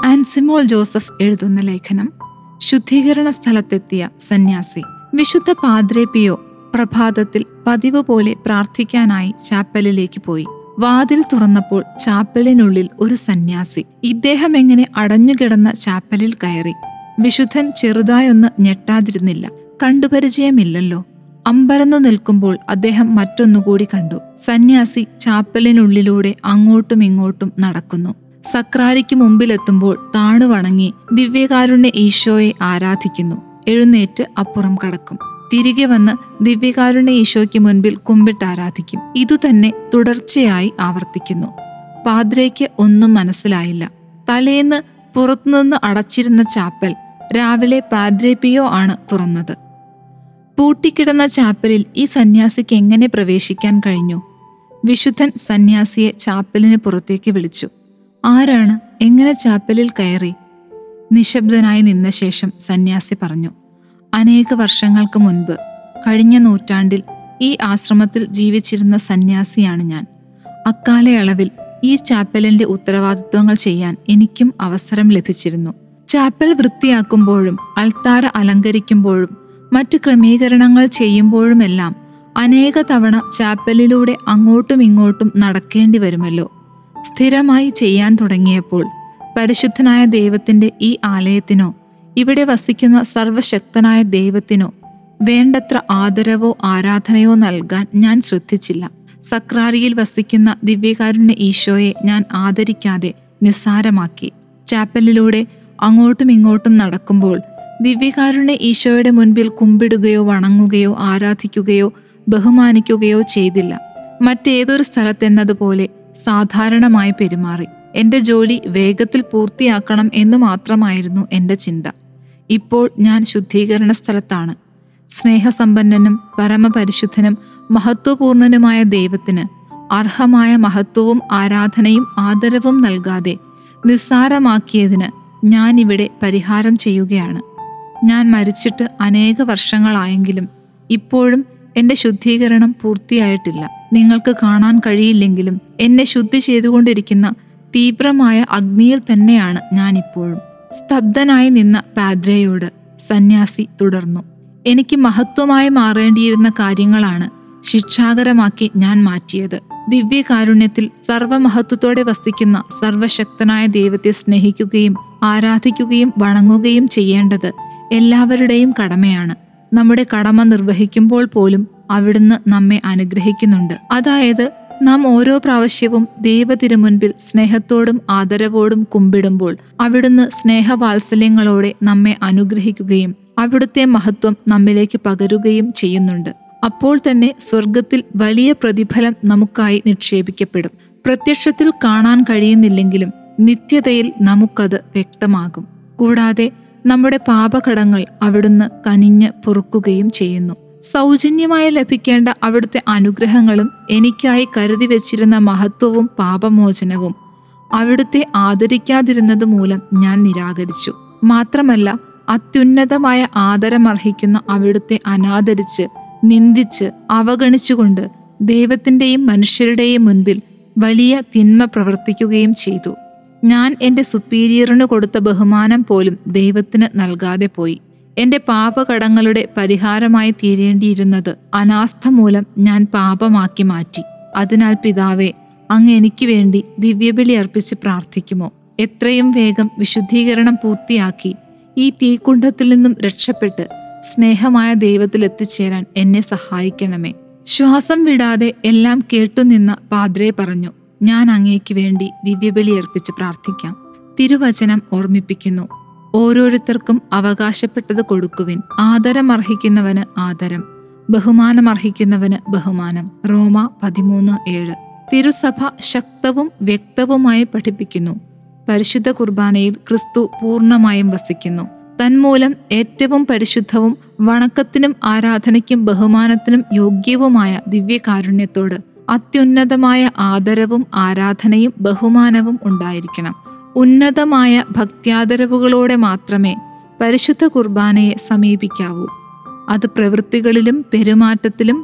Ansimol Joseph എഴുതുന്ന ലേഖനം ശുദ്ധീകരണ സ്ഥലത്തെത്തിയ സന്യാസി വിശുദ്ധ പാദ്രേ പിയോ പ്രഭാതത്തിൽ പതിവ് പോലെ പ്രാർത്ഥിക്കാനായി ചാപ്പലിലേക്ക് പോയി വാതിൽ തുറന്നപ്പോൾ ചാപ്പലിനുള്ളിൽ ഒരു സന്യാസി ഇദ്ദേഹം എങ്ങനെ അടഞ്ഞുകിടന്ന ചാപ്പലിൽ കയറി വിശുദ്ധൻ ചെറുതായൊന്ന് ഞെട്ടാതിരുന്നില്ല കണ്ടുപരിചയമില്ലല്ലോ അമ്പരന്നു നിൽക്കുമ്പോൾ അദ്ദേഹം മറ്റൊന്നുകൂടി കണ്ടു സന്യാസി ചാപ്പലിനുള്ളിലൂടെ അങ്ങോട്ടും ഇങ്ങോട്ടും നടക്കുന്നു സക്രാരിക്ക് മുമ്പിലെത്തുമ്പോൾ താണു വണങ്ങി ദിവ്യകാരുണ്യ ഈശോയെ ആരാധിക്കുന്നു എഴുന്നേറ്റ് അപ്പുറം കടക്കും തിരികെ വന്ന് ദിവ്യകാരുണ്യ ഈശോയ്ക്ക് മുൻപിൽ കുമ്പിട്ട് ആരാധിക്കും ഇതുതന്നെ തുടർച്ചയായി ആവർത്തിക്കുന്നു പാദ്രയ്ക്ക് ഒന്നും മനസ്സിലായില്ല തലേന്ന് പുറത്തുനിന്ന് അടച്ചിരുന്ന ചാപ്പൽ രാവിലെ പാദ്രേപ്പിയോ ആണ് തുറന്നത് പൂട്ടിക്കിടന്ന ചാപ്പലിൽ ഈ സന്യാസിക്ക് എങ്ങനെ പ്രവേശിക്കാൻ കഴിഞ്ഞു വിശുദ്ധൻ സന്യാസിയെ ചാപ്പലിന് പുറത്തേക്ക് വിളിച്ചു ആരാണ് എങ്ങനെ ചാപ്പലിൽ കയറി നിശബ്ദനായി നിന്ന ശേഷം സന്യാസി പറഞ്ഞു അനേക വർഷങ്ങൾക്ക് മുൻപ് കഴിഞ്ഞ നൂറ്റാണ്ടിൽ ഈ ആശ്രമത്തിൽ ജീവിച്ചിരുന്ന സന്യാസിയാണ് ഞാൻ അക്കാലയളവിൽ ഈ ചാപ്പലിന്റെ ഉത്തരവാദിത്വങ്ങൾ ചെയ്യാൻ എനിക്കും അവസരം ലഭിച്ചിരുന്നു ചാപ്പൽ വൃത്തിയാക്കുമ്പോഴും അൾത്താര അലങ്കരിക്കുമ്പോഴും മറ്റു ക്രമീകരണങ്ങൾ ചെയ്യുമ്പോഴുമെല്ലാം അനേക തവണ ചാപ്പലിലൂടെ അങ്ങോട്ടും ഇങ്ങോട്ടും നടക്കേണ്ടി വരുമല്ലോ സ്ഥിരമായി ചെയ്യാൻ തുടങ്ങിയപ്പോൾ പരിശുദ്ധനായ ദൈവത്തിന്റെ ഈ ആലയത്തിനോ ഇവിടെ വസിക്കുന്ന സർവശക്തനായ ദൈവത്തിനോ വേണ്ടത്ര ആദരവോ ആരാധനയോ നൽകാൻ ഞാൻ ശ്രദ്ധിച്ചില്ല സക്രാരിയിൽ വസിക്കുന്ന ദിവ്യകാരുണ്യ ഈശോയെ ഞാൻ ആദരിക്കാതെ നിസ്സാരമാക്കി ചാപ്പലിലൂടെ അങ്ങോട്ടും ഇങ്ങോട്ടും നടക്കുമ്പോൾ ദിവ്യകാരുണ്യ ഈശോയുടെ മുൻപിൽ കുമ്പിടുകയോ വണങ്ങുകയോ ആരാധിക്കുകയോ ബഹുമാനിക്കുകയോ ചെയ്തില്ല മറ്റേതൊരു സ്ഥലത്തെന്നതുപോലെ സാധാരണമായി പെരുമാറി എന്റെ ജോലി വേഗത്തിൽ പൂർത്തിയാക്കണം എന്ന് മാത്രമായിരുന്നു എന്റെ ചിന്ത ഇപ്പോൾ ഞാൻ ശുദ്ധീകരണ സ്ഥലത്താണ് സ്നേഹസമ്പന്നനും പരമപരിശുദ്ധനും മഹത്വപൂർണനുമായ ദൈവത്തിന് അർഹമായ മഹത്വവും ആരാധനയും ആദരവും നൽകാതെ നിസ്സാരമാക്കിയതിന് ഞാൻ ഇവിടെ പരിഹാരം ചെയ്യുകയാണ് ഞാൻ മരിച്ചിട്ട് അനേക വർഷങ്ങളായെങ്കിലും ഇപ്പോഴും എന്റെ ശുദ്ധീകരണം പൂർത്തിയായിട്ടില്ല നിങ്ങൾക്ക് കാണാൻ കഴിയില്ലെങ്കിലും എന്നെ ശുദ്ധി ചെയ്തുകൊണ്ടിരിക്കുന്ന തീവ്രമായ അഗ്നിയിൽ തന്നെയാണ് ഞാനിപ്പോഴും സ്തബ്ധനായി നിന്ന പാദ്രയോട് സന്യാസി തുടർന്നു എനിക്ക് മഹത്വമായി മാറേണ്ടിയിരുന്ന കാര്യങ്ങളാണ് ശിക്ഷാകരമാക്കി ഞാൻ മാറ്റിയത് ദിവ്യകാരുണ്യത്തിൽ സർവമഹത്വത്തോടെ വസിക്കുന്ന സർവശക്തനായ ദൈവത്തെ സ്നേഹിക്കുകയും ആരാധിക്കുകയും വണങ്ങുകയും ചെയ്യേണ്ടത് എല്ലാവരുടെയും കടമയാണ് നമ്മുടെ കടമ നിർവഹിക്കുമ്പോൾ പോലും അവിടുന്ന് നമ്മെ അനുഗ്രഹിക്കുന്നുണ്ട് അതായത് നാം ഓരോ പ്രാവശ്യവും ദൈവതിരുമുൻപിൽ സ്നേഹത്തോടും ആദരവോടും കുമ്പിടുമ്പോൾ അവിടുന്ന് സ്നേഹവാത്സല്യങ്ങളോടെ നമ്മെ അനുഗ്രഹിക്കുകയും അവിടുത്തെ മഹത്വം നമ്മിലേക്ക് പകരുകയും ചെയ്യുന്നുണ്ട് അപ്പോൾ തന്നെ സ്വർഗത്തിൽ വലിയ പ്രതിഫലം നമുക്കായി നിക്ഷേപിക്കപ്പെടും പ്രത്യക്ഷത്തിൽ കാണാൻ കഴിയുന്നില്ലെങ്കിലും നിത്യതയിൽ നമുക്കത് വ്യക്തമാകും കൂടാതെ നമ്മുടെ പാപകടങ്ങൾ അവിടുന്ന് കനിഞ്ഞ് പൊറുക്കുകയും ചെയ്യുന്നു സൗജന്യമായി ലഭിക്കേണ്ട അവിടുത്തെ അനുഗ്രഹങ്ങളും എനിക്കായി കരുതി വെച്ചിരുന്ന മഹത്വവും പാപമോചനവും അവിടുത്തെ ആദരിക്കാതിരുന്നത് മൂലം ഞാൻ നിരാകരിച്ചു മാത്രമല്ല അത്യുന്നതമായ ആദരമർഹിക്കുന്ന അവിടുത്തെ അനാദരിച്ച് നിന്ദിച്ച് അവഗണിച്ചുകൊണ്ട് ദൈവത്തിന്റെയും മനുഷ്യരുടെയും മുൻപിൽ വലിയ തിന്മ പ്രവർത്തിക്കുകയും ചെയ്തു ഞാൻ എന്റെ സുപ്പീരിയറിന് കൊടുത്ത ബഹുമാനം പോലും ദൈവത്തിന് നൽകാതെ പോയി എന്റെ പാപകടങ്ങളുടെ പരിഹാരമായി തീരേണ്ടിയിരുന്നത് അനാസ്ഥ മൂലം ഞാൻ പാപമാക്കി മാറ്റി അതിനാൽ പിതാവേ അങ്ങ് എനിക്ക് വേണ്ടി ദിവ്യബലി അർപ്പിച്ച് പ്രാർത്ഥിക്കുമോ എത്രയും വേഗം വിശുദ്ധീകരണം പൂർത്തിയാക്കി ഈ തീക്കുണ്ഡത്തിൽ നിന്നും രക്ഷപ്പെട്ട് സ്നേഹമായ ദൈവത്തിൽ എത്തിച്ചേരാൻ എന്നെ സഹായിക്കണമേ ശ്വാസം വിടാതെ എല്ലാം കേട്ടുനിന്ന പാദ്രെ പറഞ്ഞു ഞാൻ അങ്ങേക്ക് വേണ്ടി ദിവ്യബലി അർപ്പിച്ച് പ്രാർത്ഥിക്കാം തിരുവചനം ഓർമ്മിപ്പിക്കുന്നു ഓരോരുത്തർക്കും അവകാശപ്പെട്ടത് കൊടുക്കുവിൻ ആദരമർഹിക്കുന്നവന് ആദരം ബഹുമാനമർഹിക്കുന്നവന് ബഹുമാനം റോമ പതിമൂന്ന് ഏഴ് തിരുസഭ ശക്തവും വ്യക്തവുമായി പഠിപ്പിക്കുന്നു പരിശുദ്ധ കുർബാനയിൽ ക്രിസ്തു പൂർണ്ണമായും വസിക്കുന്നു തന്മൂലം ഏറ്റവും പരിശുദ്ധവും വണക്കത്തിനും ആരാധനയ്ക്കും ബഹുമാനത്തിനും യോഗ്യവുമായ ദിവ്യകാരുണ്യത്തോട് അത്യുന്നതമായ ആദരവും ആരാധനയും ബഹുമാനവും ഉണ്ടായിരിക്കണം ഉന്നതമായ ഭക്ത്യാദരവുകളോടെ മാത്രമേ പരിശുദ്ധ കുർബാനയെ സമീപിക്കാവൂ അത് പ്രവൃത്തികളിലും പെരുമാറ്റത്തിലും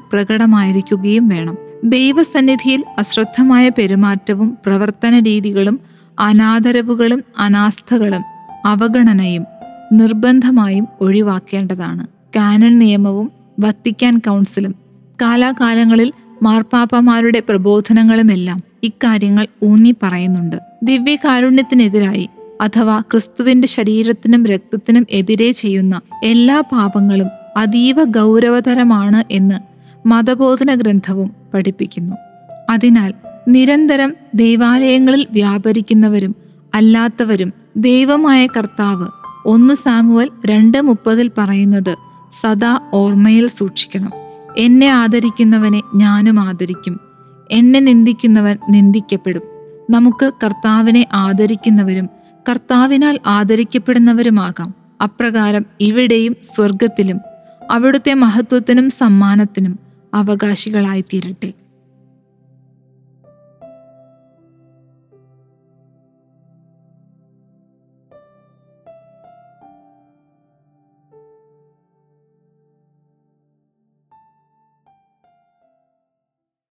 പ്രകടമായിരിക്കുകയും വേണം ദൈവസന്നിധിയിൽ അശ്രദ്ധമായ പെരുമാറ്റവും പ്രവർത്തന രീതികളും അനാദരവുകളും അനാസ്ഥകളും അവഗണനയും നിർബന്ധമായും ഒഴിവാക്കേണ്ടതാണ് കാനൺ നിയമവും വത്തിക്കാൻ കൗൺസിലും കാലാകാലങ്ങളിൽ മാർപ്പാപ്പമാരുടെ പ്രബോധനങ്ങളുമെല്ലാം ഇക്കാര്യങ്ങൾ ഊന്നി പറയുന്നുണ്ട് ദിവ്യകാരുണ്യത്തിനെതിരായി അഥവാ ക്രിസ്തുവിന്റെ ശരീരത്തിനും രക്തത്തിനും എതിരെ ചെയ്യുന്ന എല്ലാ പാപങ്ങളും അതീവ ഗൗരവതരമാണ് എന്ന് മതബോധന ഗ്രന്ഥവും പഠിപ്പിക്കുന്നു അതിനാൽ നിരന്തരം ദൈവാലയങ്ങളിൽ വ്യാപരിക്കുന്നവരും അല്ലാത്തവരും ദൈവമായ കർത്താവ് ഒന്ന് സാമുവൽ രണ്ട് മുപ്പതിൽ പറയുന്നത് സദാ ഓർമ്മയിൽ സൂക്ഷിക്കണം എന്നെ ആദരിക്കുന്നവനെ ഞാനും ആദരിക്കും എന്നെ നിന്ദിക്കുന്നവൻ നിന്ദിക്കപ്പെടും നമുക്ക് കർത്താവിനെ ആദരിക്കുന്നവരും കർത്താവിനാൽ ആദരിക്കപ്പെടുന്നവരുമാകാം അപ്രകാരം ഇവിടെയും സ്വർഗത്തിലും അവിടുത്തെ മഹത്വത്തിനും സമ്മാനത്തിനും അവകാശികളായി തീരട്ടെ